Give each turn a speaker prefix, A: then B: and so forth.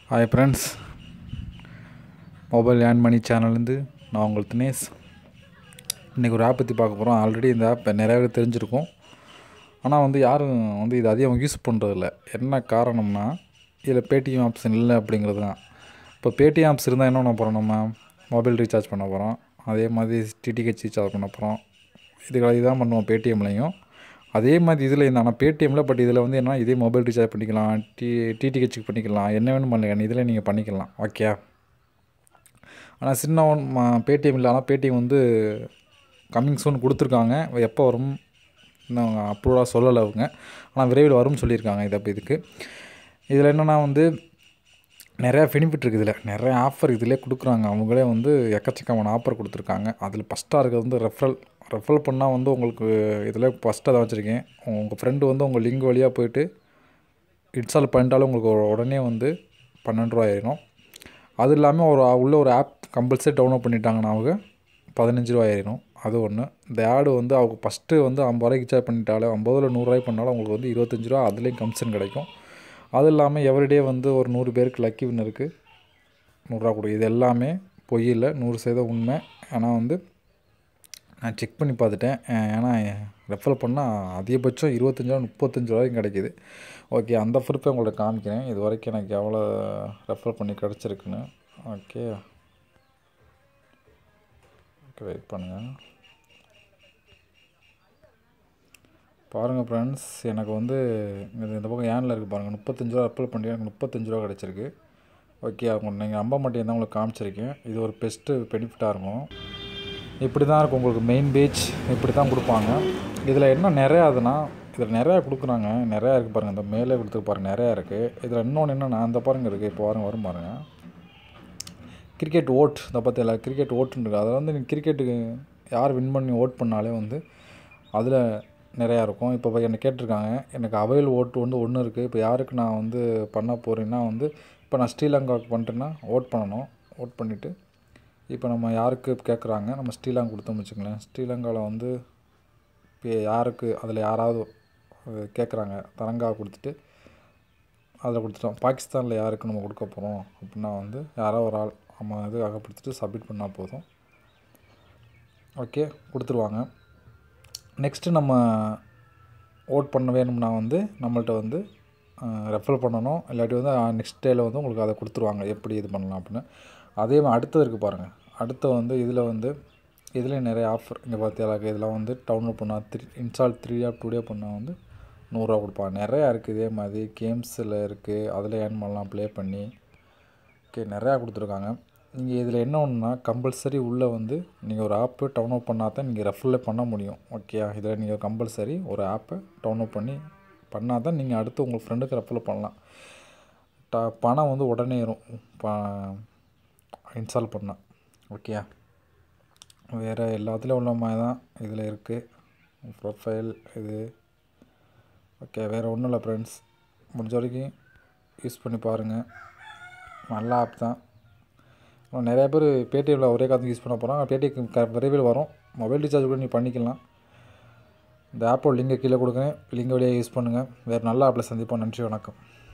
A: hi friends mobile earn money சேனல்லேருந்து நான் உங்கள் தினேஷ் இன்றைக்கி ஒரு ஆப் பற்றி பார்க்க போகிறோம் ஆல்ரெடி இந்த ஆப் நிறைய பேர் தெரிஞ்சிருக்கும் ஆனால் வந்து யாரும் வந்து இது அதிகம் யூஸ் பண்ணுறதில்ல என்ன காரணம்னா இதில் பேடிஎம் ஆப்ஷன் இல்லை அப்படிங்கிறது தான் இப்போ பேடிஎம் ஆப்ஸ் இருந்தால் என்ன பண்ண போகிறோம் நம்ம மொபைல் ரீசார்ஜ் பண்ண போகிறோம் அதே மாதிரி டிடிஹெச் ரீசார்ஜ் பண்ண போகிறோம் இதுகளை இதுதான் பண்ணுவோம் பேடிஎம்லையும் அதே மாதிரி இதில் இந்த ஆனால் பேடிஎம்மில் பட் இதில் வந்து என்ன இதே மொபைல் ரீசார்ஜ் பண்ணிக்கலாம் டி டிடிஹெச்சுக்கு பண்ணிக்கலாம் என்ன வேணும் பண்ணலாம் இதில் நீங்கள் பண்ணிக்கலாம் ஓகே ஆனால் சின்ன ஒன் பேடிஎம் இல்லை ஆனால் பேடிஎம் வந்து கம்மிங் சூன் கொடுத்துருக்காங்க எப்போ வரும் இன்னும் அப்ரூவலாக சொல்லலை அவங்க ஆனால் விரைவில் வரும்னு சொல்லியிருக்காங்க இதை இதுக்கு இதில் என்னென்னா வந்து நிறையா பெனிஃபிட் இருக்குது இதில் நிறைய ஆஃபர் இதிலே கொடுக்குறாங்க அவங்களே வந்து எக்கச்சக்கமான ஆஃபர் கொடுத்துருக்காங்க அதில் ஃபஸ்ட்டாக இருக்கிறது வந்து ரெஃபரல் ரெஃபரல் பண்ணால் வந்து உங்களுக்கு இதில் ஃபஸ்ட்டாக தான் வச்சுருக்கேன் உங்கள் ஃப்ரெண்டு வந்து உங்கள் லிங்க் வழியாக போயிட்டு இன்ஸ்டால் பண்ணிட்டாலும் உங்களுக்கு உடனே வந்து பன்னெண்டு ரூபா ஆயிரும் அது இல்லாமல் ஒரு உள்ள ஒரு ஆப் கம்பல்சரி டவுன்லோட் பண்ணிட்டாங்கன்னா அவங்க பதினஞ்சு ரூபா ஆயிரும் அது ஒன்று இந்த ஆடு வந்து அவங்க ஃபஸ்ட்டு வந்து ஐம்பது ரூபாய்க்கு ரீசார்ஜ் பண்ணிட்டாலே ஐம்பதுல நூறுரூவாய்க்கு பண்ணாலும் அவங்களுக்கு வந்து இருபத்தஞ்சி ரூபா அதுலேயும் கமிஷன் கிடைக்கும் அது இல்லாமல் எவ்ரிடே வந்து ஒரு நூறு பேருக்கு லக்கி வின்னருக்கு நூறுரூவா கொடு இது எல்லாமே பொய் இல்லை நூறு சதவீதம் உண்மை ஆனால் வந்து நான் செக் பண்ணி பார்த்துட்டேன் ஏன்னா ரெஃபர் பண்ணால் அதிகபட்சம் இருபத்தஞ்சி ரூபா முப்பத்தஞ்சு ரூபாய்க்கும் கிடைக்கிது ஓகே அந்த ப்ரூஃபை உங்கள்கிட்ட காமிக்கிறேன் இது வரைக்கும் எனக்கு எவ்வளோ ரெஃபர் பண்ணி கிடச்சிருக்குன்னு ஓகே ஓகே வெயிட் பண்ணுங்கள் பாருங்கள் ஃப்ரெண்ட்ஸ் எனக்கு வந்து இது இந்த பக்கம் ஏனில் இருக்குது பாருங்கள் முப்பத்தஞ்சு ரூபா அப்ளை பண்ணி எனக்கு முப்பத்தஞ்சு ரூபா கிடச்சிருக்கு ஓகே அவங்க நீங்கள் நம்ப மாட்டேன் தான் உங்களுக்கு காமிச்சிருக்கேன் இது ஒரு பெஸ்ட்டு பெனிஃபிட்டாக இருக்கும் இப்படி தான் இருக்கும் உங்களுக்கு மெயின் பேஜ் இப்படி தான் கொடுப்பாங்க இதில் என்ன நிறையா அதுனா இதில் நிறையா கொடுக்குறாங்க நிறையா இருக்குது பாருங்கள் இந்த மேலே கொடுத்துருக்கு பாருங்கள் நிறையா இருக்குது இதில் இன்னொன்று என்னென்னா அந்த பாருங்கள் இருக்குது இப்போ பாருங்க வரும் பாருங்கள் கிரிக்கெட் ஓட் இந்த பற்றியில் கிரிக்கெட் ஓட்டுன்னு இருக்குது அதில் வந்து நீங்கள் கிரிக்கெட்டுக்கு யார் வின் பண்ணி ஓட் பண்ணாலே வந்து அதில் நிறையா இருக்கும் இப்போ என்னை கேட்டிருக்காங்க எனக்கு அவைல் ஓட்டு வந்து ஒன்று இருக்குது இப்போ யாருக்கு நான் வந்து பண்ண போகிறேன்னா வந்து இப்போ நான் ஸ்ரீலங்காவுக்கு பண்ணிட்டேன்னா ஓட் பண்ணணும் ஓட் பண்ணிவிட்டு இப்போ நம்ம யாருக்கு கேட்குறாங்க நம்ம ஸ்ரீலங்கா கொடுத்தோம் வச்சுங்களேன் ஸ்ரீலங்காவில் வந்து இப்போ யாருக்கு அதில் யாராவது கேட்குறாங்க தரங்கா கொடுத்துட்டு அதில் கொடுத்துட்டோம் பாகிஸ்தானில் யாருக்கு நம்ம கொடுக்க போகிறோம் அப்படின்னா வந்து யாரோ ஒரு ஆள் நம்ம இது அகப்படுத்திட்டு சப்மிட் பண்ணால் போதும் ஓகே கொடுத்துருவாங்க நெக்ஸ்ட்டு நம்ம ஓட் பண்ண வேணும்னா வந்து நம்மள்ட்ட வந்து ரெஃபர் பண்ணணும் இல்லாட்டி வந்து நெக்ஸ்ட் டேயில் வந்து உங்களுக்கு அதை கொடுத்துருவாங்க எப்படி இது பண்ணலாம் அப்படின்னு அதே மாதிரி அடுத்தது இருக்குது பாருங்கள் அடுத்து வந்து இதில் வந்து இதுலேயும் நிறைய ஆஃபர் இங்கே பார்த்தியாலாக்கு இதெல்லாம் வந்து டவுன்லோட் பண்ணால் three install three app today பண்ணால் வந்து நூறுரூவா கொடுப்பாங்க நிறையா இருக்குது இதே மாதிரி கேம்ஸில் இருக்குது அதில் ஏர்ன் பண்ணலாம் ப்ளே பண்ணி ஓகே நிறையா கொடுத்துருக்காங்க நீங்கள் இதில் என்ன ஒன்றுனா கம்பல்சரி உள்ளே வந்து நீங்கள் ஒரு ஆப்பு டவுன்லோட் பண்ணால் தான் நீங்கள் ரெஃபரில் பண்ண முடியும் ஓகே இதில் நீங்கள் கம்பல்சரி ஒரு ஆப்பை டவுன்லோட் பண்ணி பண்ணால் தான் நீங்கள் அடுத்து உங்கள் ஃப்ரெண்டுக்கு ரெஃபரில் பண்ணலாம் ட பணம் வந்து உடனே வரும் ப இன்ஸ்டால் பண்ணால் ஓகே வேறு எல்லாத்துலேயும் உள்ள மாதிரி தான் இதில் இருக்குது ப்ரொஃபைல் இது ஓகே வேறு ஒன்றும் இல்லை ஃப்ரெண்ட்ஸ் முடிஞ்ச வரைக்கும் யூஸ் பண்ணி பாருங்கள் நல்ல ஆப் தான் நிறையா பேர் பேடிஎம்மில் ஒரே காலத்துக்கு யூஸ் பண்ண போகிறாங்க பேடிஎம் க விரைவில் வரும் மொபைல் ரீசார்ஜ் கூட நீ பண்ணிக்கலாம் இந்த ஆப்போட லிங்கை கீழே கொடுக்குறேன் லிங்க் வழியாக யூஸ் பண்ணுங்கள் வேறு நல்ல ஆப்பில் சந்திப்போம் நன்றி வணக்கம்